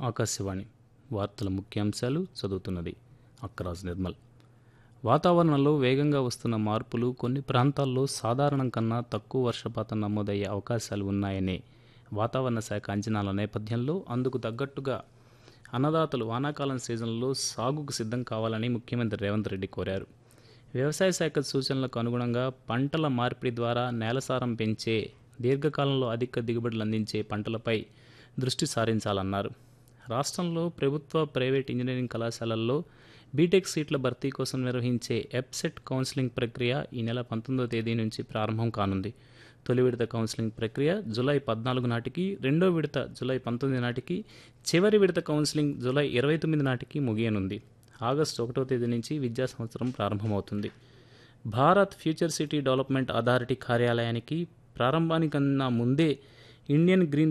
ఆకాశవాణి వార్తల ముఖ్యాంశాలు చదువుతున్నది అక్కరాజ్ నిర్మల్ వాతావరణంలో వేగంగా వస్తున్న మార్పులు కొన్ని ప్రాంతాల్లో సాధారణం కన్నా తక్కువ వర్షపాతం నమోదయ్యే అవకాశాలు ఉన్నాయనే వాతావరణ శాఖ అంచనాల నేపథ్యంలో అందుకు తగ్గట్టుగా అన్నదాతలు వానాకాలం సీజన్లో సాగుకు సిద్ధం కావాలని ముఖ్యమంత్రి రేవంత్ రెడ్డి కోరారు వ్యవసాయ శాఖ సూచనలకు అనుగుణంగా పంటల మార్పిడి ద్వారా నేలసారం పెంచే దీర్ఘకాలంలో అధిక దిగుబడులు అందించే పంటలపై దృష్టి సారించాలన్నారు రాష్ట్రంలో ప్రభుత్వ ప్రైవేట్ ఇంజనీరింగ్ కళాశాలల్లో బీటెక్ సీట్ల భర్తీ కోసం నిర్వహించే ఎప్సెట్ కౌన్సిలింగ్ ప్రక్రియ ఈ నెల పంతొమ్మిదో తేదీ నుంచి ప్రారంభం కానుంది తొలి విడత కౌన్సిలింగ్ ప్రక్రియ జూలై పద్నాలుగు నాటికి రెండో విడత జూలై పంతొమ్మిది నాటికి చివరి విడత కౌన్సిలింగ్ జూలై ఇరవై తొమ్మిది నాటికి ముగియనుంది ఆగస్టు ఒకటో తేదీ నుంచి విద్యా సంవత్సరం ప్రారంభమవుతుంది Bharat future city development authority కార్యాలయానికి ప్రారంభానికన్నా ముందే ఇండియన్ గ్రీన్